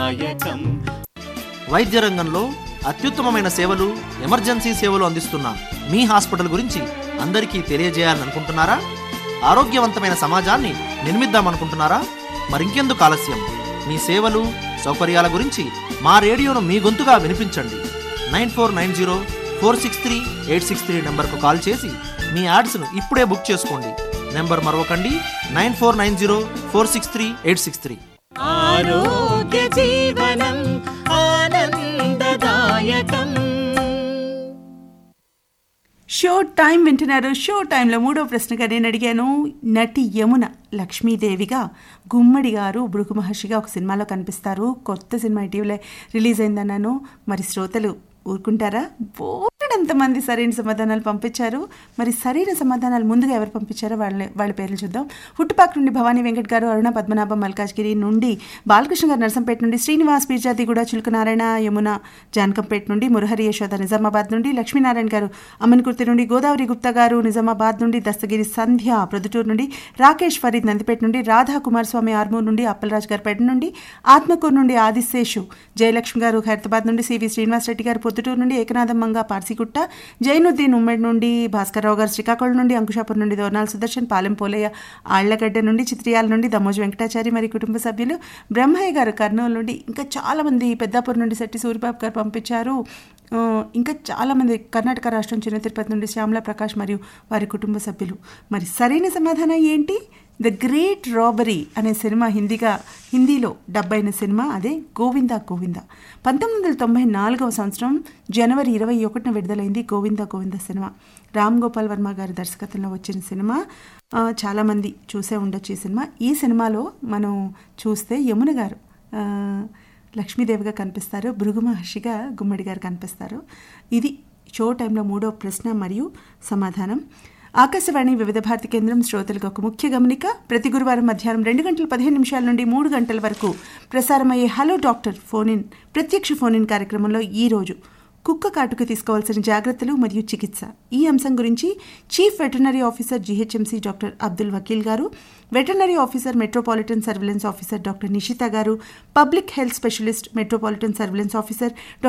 ఆనందదాయకం వైద్య రంగంలో అత్యుత్తమమైన సేవలు ఎమర్జెన్సీ సేవలు అందిస్తున్న మీ హాస్పిటల్ గురించి అందరికీ తెలియజేయాలని అనుకుంటున్నారా ఆరోగ్యవంతమైన సమాజాన్ని నిర్మిద్దామనుకుంటున్నారా మరింకెందుకు ఆలస్యం మీ సేవలు సౌకర్యాల గురించి మా రేడియోను మీ గొంతుగా వినిపించండి nine four nine zero four six three eight six three నెంబర్కు కాల్ చేసి మీ యాడ్స్ను ఇప్పుడే బుక్ చేసుకోండి నెంబర్ మరొకండి nine four nine zero four six three eight six three ఆరోగ్య జీవనం ఆనందదాయకం షో టైం వింటున్నారు షో టైంలో మూడో ప్రశ్నగా నేను అడిగాను నటి యమున లక్ష్మీదేవిగా గుమ్మడి గారు భృగు మహర్షిగా ఒక సినిమాలో కనిపిస్తారు కొత్త సినిమా ఇటీవలే రిలీజ్ అయిందన్నాను మరి శ్రోతలు ఊరుకుంటారా బోలెడంత మంది సరైన సమాధానాలు పంపించారు మరి సరైన సమాధానాలు ముందుగా ఎవరు పంపించారో వాళ్ళ వాళ్ళ పేర్లు చూద్దాం హుట్టుపాక్ నుండి భవానీ వెంకట్ గారు అరుణ పద్మనాభం మల్కాజ్గిరి నుండి బాలకృష్ణ గారు నరసంపేట నుండి శ్రీనివాస్ పీర్జాతి కూడా చులుకనారాయణ యమున జానకంపేట నుండి మురహరి యశోద నిజామాబాద్ నుండి లక్ష్మీనారాయణ గారు అమ్మన్కుర్తి నుండి గోదావరి గుప్తా గారు నిజామాబాద్ నుండి దస్తగిరి సంధ్య ప్రొద్దుటూరు నుండి రాకేష్ ఫరీద్ నందిపేట నుండి రాధా కుమారస్వామి ఆర్మూర్ నుండి అప్పలరాజు గారు పేట నుండి ఆత్మకూరు నుండి ఆదిశేషు జయలక్ష్మి గారు హైదరాబాద్ నుండి సివి శ్రీనివాస్ రెడ్డి గారు పొద్దుటూరు నుండి ఏకనాథం మంగ పార్సిగుట్ట జైనుద్దీన్ ఉమ్మడి నుండి భాస్కర్రావు గారు శ్రీకాకుళం నుండి అంకుషాపూర్ నుండి దోర్నాల్ సుదర్శన్ పాలెం పోలయ్య ఆళ్లగడ్డ నుండి చిత్రియాల నుండి దమోజు వెంకటాచారి మరి కుటుంబ సభ్యులు బ్రహ్మయ్య గారు కర్నూలు నుండి ఇంకా చాలామంది పెద్దాపూర్ నుండి శెట్టి సూరిబాబు గారు పంపించారు ఆ, ఇంకా చాలామంది కర్ణాటక రాష్ట్రం చిన్న తిరుపతి నుండి శ్యామల ప్రకాష్ మరియు వారి కుటుంబ సభ్యులు మరి సరైన సమాధానం ఏంటి ద గ్రేట్ రాబరీ అనే సినిమా హిందీగా హిందీలో డబ్ అయిన సినిమా అదే గోవిందా గోవింద పంతొమ్మిది వందల తొంభై నాలుగవ సంవత్సరం జనవరి ఇరవై ఒకటిన విడుదలైంది గోవిందా గోవింద సినిమా రామ్ గోపాల్ వర్మ గారి దర్శకత్వంలో వచ్చిన సినిమా ఆ, చాలామంది చూసే ఉండొచ్చు ఈ సినిమా ఈ సినిమాలో మనం చూస్తే యమున గారు ఆ, లక్ష్మీదేవిగా కనిపిస్తారు భృగు మహర్షిగా గుమ్మడి గారు కనిపిస్తారు ఇది షో టైంలో మూడో ప్రశ్న మరియు సమాధానం ఆకాశవాణి వివిధ భారతి కేంద్రం శ్రోతలకు ఒక ముఖ్య గమనిక ప్రతి గురువారం మధ్యాహ్నం రెండు గంటల పదిహేను నిమిషాల నుండి మూడు గంటల వరకు ప్రసారమయ్యే హలో డాక్టర్ ఫోన్ ఇన్ ప్రత్యక్ష ఫోన్ ఇన్ కార్యక్రమంలో ఈ రోజు కుక్క కాటుకు తీసుకోవాల్సిన జాగ్రత్తలు మరియు చికిత్స ఈ అంశం గురించి chief veterinary officer GHMC doctor Abdul Wakeel గారు veterinary officer metropolitan surveillance officer doctor Nishitha గారు public health specialist metropolitan surveillance officer